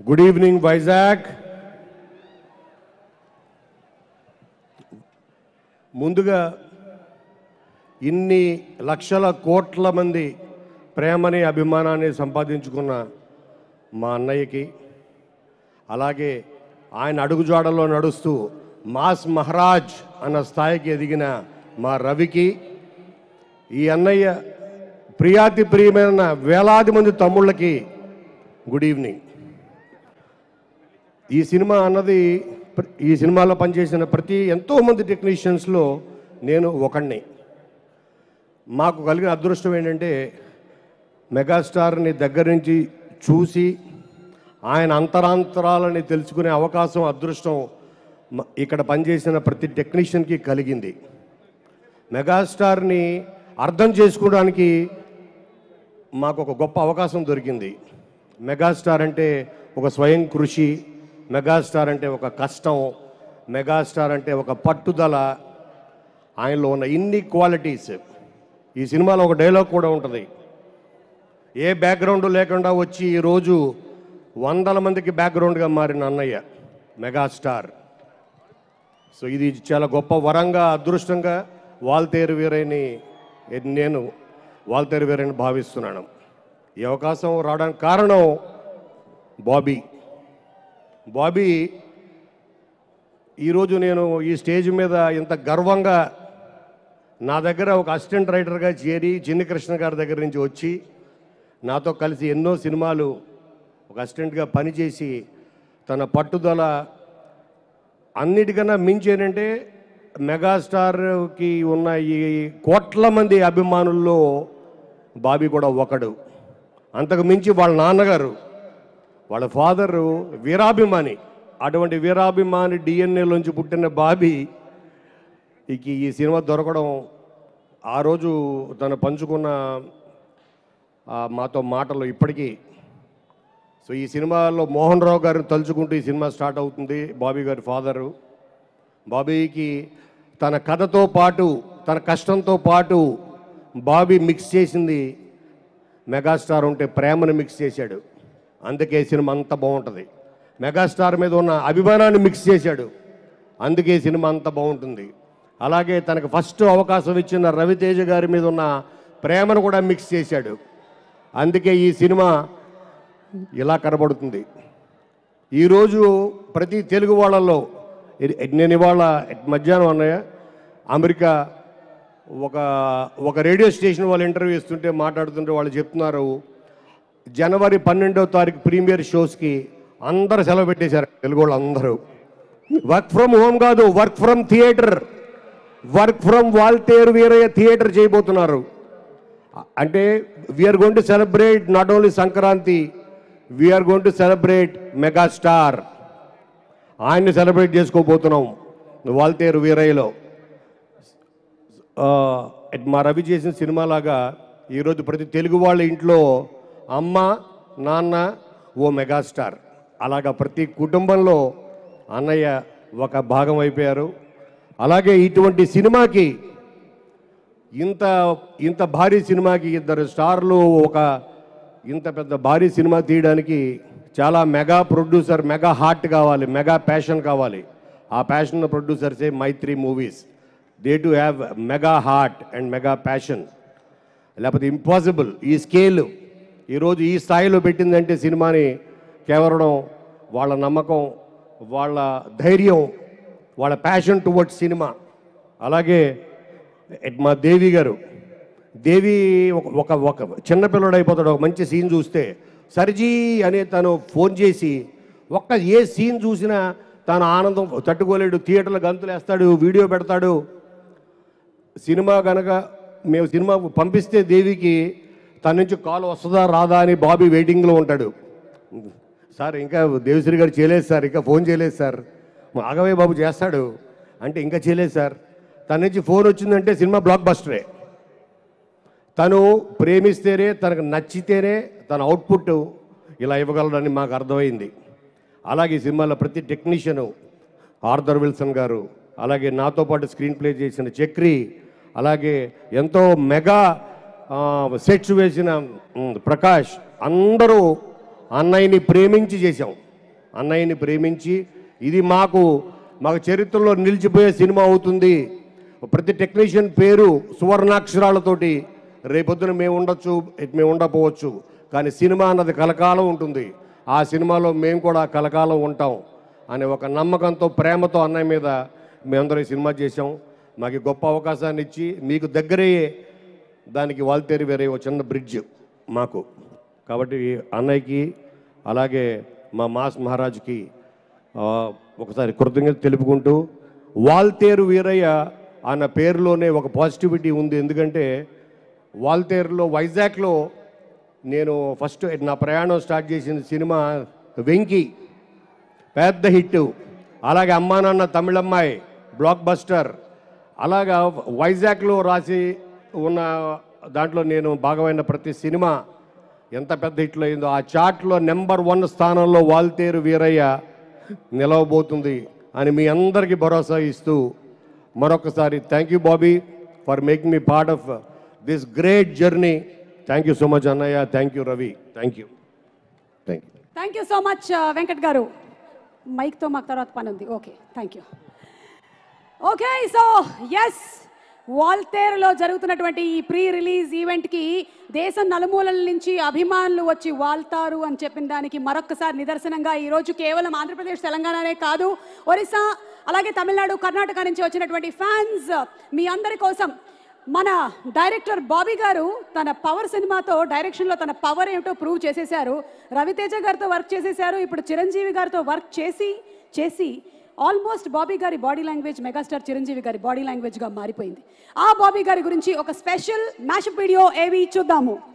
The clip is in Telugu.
గుడ్ ఈవినింగ్ వైజాగ్ ముందుగా ఇన్ని లక్షల కోట్ల మంది ప్రేమని అభిమానాన్ని సంపాదించుకున్న మా అన్నయ్యకి అలాగే ఆయన అడుగుజాడల్లో నడుస్తూ మాస్ మహారాజ్ అన్న స్థాయికి ఎదిగిన మా రవికి ఈ అన్నయ్య ప్రియాతి ప్రియమైన వేలాది మంది తమ్ముళ్ళకి గుడ్ ఈవినింగ్ ఈ సినిమా అన్నది ప్ర- ఈ సినిమాలో పనిచేసిన ప్రతి ఎంతోమంది టెక్నీషియన్స్లో నేను ఒకడిని మాకు కలిగిన అదృష్టం ఏంటంటే మెగాస్టార్ని దగ్గర నుంచి చూసి ఆయన అంతరాంతరాలని తెలుసుకునే అవకాశం అదృష్టం మ- ఇక్కడ పనిచేసిన ప్రతి టెక్నీషియన్కి కలిగింది మెగాస్టార్ని అర్థం చేసుకోవడానికి మాకు ఒక గొప్ప అవకాశం దొరికింది మెగాస్టార్ అంటే ఒక స్వయం కృషి మెగాస్టార్ అంటే ఒక కష్టం మెగాస్టార్ అంటే ఒక పట్టుదల ఆయనలో ఉన్న ఇన్ని క్వాలిటీస్ ఈ సినిమాలో ఒక డైలాగ్ కూడా ఉంటుంది ఏ బ్యాక్గ్రౌండ్ లేకుండా వచ్చి ఈరోజు వందల మందికి బ్యాక్గ్రౌండ్గా మారిన అన్నయ్య మెగాస్టార్ సో ఇది చాలా గొప్ప వరంగా అదృష్టంగా వాల్తేరు వీరని నేను వాల్తేరు వీరని భావిస్తున్నాను ఈ అవకాశం రావడానికి కారణం బాబీ బాబీ ఈరోజు నేను ఈ స్టేజ్ మీద ఇంత గర్వంగా నా దగ్గర ఒక అసిస్టెంట్ రైటర్గా చేరి చిన్ని కృష్ణ గారి దగ్గర నుంచి వచ్చి నాతో కలిసి ఎన్నో సినిమాలు ఒక అసిస్టెంట్గా పనిచేసి తన పట్టుదల అన్నిటికన్నా మించి ఏంటంటే మెగాస్టార్కి ఉన్న ఈ కోట్ల మంది అభిమానుల్లో బాబీ కూడా ఒకడు అంతకు మించి వాళ్ళ నాన్నగారు వాళ్ళ ఫాదరు వీరాభిమాని అటువంటి వీరాభిమాని డిఎన్ఏలోంచి పుట్టిన బాబీ ఇక ఈ సినిమా దొరకడం ఆ రోజు తను పంచుకున్న ఆ మాతో మాటలు ఇప్పటికీ సో ఈ సినిమాలో మోహన్ రావు గారిని తలుచుకుంటూ ఈ సినిమా స్టార్ట్ అవుతుంది బాబీ గారి ఫాదరు బాబీకి తన కథతో పాటు తన కష్టంతో పాటు బాబీ మిక్స్ చేసింది మెగాస్టార్ ఉంటే ప్రేమను మిక్స్ చేశాడు అందుకే ఈ సినిమా అంత బాగుంటుంది మెగాస్టార్ మీద ఉన్న అభిమానాన్ని మిక్స్ చేశాడు అందుకే ఈ సినిమా అంత బాగుంటుంది అలాగే తనకు ఫస్ట్ అవకాశం ఇచ్చిన రవితేజ గారి మీద ఉన్న ప్రేమను కూడా మిక్స్ చేశాడు అందుకే ఈ సినిమా ఇలా కనబడుతుంది ఈరోజు ప్రతి తెలుగు వాళ్ళల్లో ఇది- నేను ఇవాళ మధ్యాహ్నం అన్నయ్య అమెరికా ఒక ఒక రేడియో స్టేషన్ వాళ్ళు ఇంటర్వ్యూ ఇస్తుంటే మాట్లాడుతుంటే వాళ్ళు చెప్తున్నారు జనవరి పన్నెండో తారీఖు ప్రీమియర్ షోస్కి అందరు సెలవు పెట్టేశారు తెలుగు వాళ్ళు అందరూ వర్క్ ఫ్రమ్ హోమ్ కాదు work from theatre work from Waltair Veerayya theatre చేయబోతున్నారు అంటే we're going to celebrate not only Sankranti we're going to celebrate megastar ఆయన్ని సెలబ్రేట్ చేసుకోబోతున్నాం వాల్తేరు వీరయ్యలో ఆ, మా రవి చేసిన సినిమాలాగా ఈరోజు ప్రతి తెలుగు వాళ్ళ ఇంట్లో అమ్మ నాన్న ఓ మెగాస్టార్ అలాగా ప్రతి కుటుంబంలో అన్నయ్య ఒక భాగం అయిపోయారు అలాగే ఇటువంటి సినిమాకి ఇంత ఇంత భారీ సినిమాకి ఇద్దరు స్టార్లు ఒక ఇంత పెద్ద భారీ సినిమా తీయడానికి చాలా మెగా ప్రొడ్యూసర్ మెగా హార్ట్ కావాలి మెగా ప్యాషన్ కావాలి ఆ ప్యాషన్ ప్రొడ్యూసర్సే Mythri movies they to have mega heart and mega passion లేకపోతే ఇంపాసిబుల్ ఈ స్కేల్ ఈరోజు ఈ స్థాయిలో పెట్టిందంటే సినిమాని కేవలం వాళ్ళ నమ్మకం వాళ్ళ ధైర్యం వాళ్ళ ప్యాషన్ టువర్డ్స్ సినిమా అలాగే ఎట్ మా దేవి గారు దేవి ఒక ఒక ఒక చిన్నపిల్లడు అయిపోతాడు ఒక మంచి సీన్ చూస్తే సరిజీ అనే తను ఫోన్ చేసి ఒక్క ఏ సీన్ చూసినా తన ఆనందం తట్టుకోలేడు థియేటర్లో గంతులు వేస్తాడు వీడియో పెడతాడు సినిమా కనుక మేము సినిమా పంపిస్తే దేవికి తన నుంచి కాల్ వస్తుందా రాదా అని బాబీ వెయిటింగ్లో ఉంటాడు సార్ ఇంకా దేవిశ్రీ గారు చేయలేదు సార్ ఇంకా ఫోన్ చేయలేదు సార్ ఆగవే బాబు చేస్తాడు అంటే ఇంకా చేయలేదు సార్ తన నుంచి ఫోన్ వచ్చిందంటే సినిమా బ్లాక్ బస్టరే తను ప్రేమిస్తేనే తనకు నచ్చితేనే తన అవుట్పుట్ ఇలా ఇవ్వగలడని మాకు అర్థమైంది అలాగే ఈ సినిమాలో ప్రతి టెక్నీషియను ఆర్థర్ విల్సన్ గారు అలాగే నాతో పాటు స్క్రీన్ ప్లే చేసిన చక్రి అలాగే ఎంతో మెగా సెట్స్ వేసిన ఉమ్, ప్రకాష్ అందరూ అన్నయ్యని ప్రేమించి చేశాం అన్నయ్యని ప్రేమించి ఇది మాకు మాకు చరిత్రలో నిలిచిపోయే సినిమా అవుతుంది ప్రతి టెక్నీషియన్ పేరు సువర్ణాక్షరాలతోటి రేపొద్దున మేము ఉండొచ్చు మేము ఉండకపోవచ్చు కానీ సినిమా అన్నది కలకాలం ఉంటుంది ఆ సినిమాలో మేము కూడా కలకాలం ఉంటాం అనే ఒక నమ్మకంతో ప్రేమతో అన్నయ్య మీద మేమందరం ఈ సినిమా చేసాం మాకు ఈ గొప్ప అవకాశాన్ని ఇచ్చి మీకు దగ్గరయ్యే దానికి వాల్తేరి వేరే ఒక చిన్న బ్రిడ్జ్ మాకు కాబట్టి అన్నయ్యకి అలాగే మా మాస్ మహారాజ్కి ఆ, ఒకసారి కృతజ్ఞత తెలుపుకుంటూ వాల్తేరు వీరయ్య అన్న పేరులోనే ఒక పాజిటివిటీ ఉంది ఎందుకంటే వాల్తేరులో వైజాగ్లో నేను ఫస్ట్ నా ప్రయాణం స్టార్ట్ చేసిన సినిమా వెంకీ పెద్ద హిట్ అలాగే అమ్మా నాన్న తమిళమ్మాయి బ్లాక్ బస్టర్ అలాగా వైజాగ్లో రాసి ఉన్న దాంట్లో నేను భాగమైన ప్రతి సినిమా ఎంత పెద్ద హిట్లు అయిందో ఆ చార్ట్లో నెంబర్ వన్ స్థానంలో వాల్తేరు వీరయ్య నిలవబోతుంది అని మీ అందరికీ భరోసా ఇస్తూ మరొకసారి thank you Bobby for making me part of this great journey thank you so much అన్నయ్య thank you Ravi thank you thank you thank you so much Venkat గారు మైక్తో మాకు తర్వాత పని ఉంది okay thank you okay so yes వాల్తేరులో జరుగుతున్నటువంటి ఈ ప్రీ రిలీజ్ ఈవెంట్కి దేశం నలుమూలల నుంచి అభిమానులు వచ్చి వాల్తారు అని చెప్పిన దానికి మరొకసారి నిదర్శనంగా ఈరోజు కేవలం ఆంధ్రప్రదేశ్ తెలంగాణనే కాదు ఒరిస్సా అలాగే తమిళనాడు కర్ణాటక నుంచి వచ్చినటువంటి ఫ్యాన్స్ మీ అందరి కోసం మన డైరెక్టర్ బాబీ గారు తన పవర్ సినిమాతో డైరెక్షన్లో తన పవర్ ఏమిటో ప్రూవ్ చేసేశారు రవితేజ గారితో వర్క్ చేసేశారు ఇప్పుడు చిరంజీవి గారితో వర్క్ చేసి చేసి ఆల్మోస్ట్ బాబీ గారి బాడీ లాంగ్వేజ్ మెగాస్టార్ చిరంజీవి గారి బాడీ లాంగ్వేజ్గా మారిపోయింది ఆ బాబీ గారి గురించి ఒక స్పెషల్ మ్యాషప్ వీడియో ఏవి చూద్దాము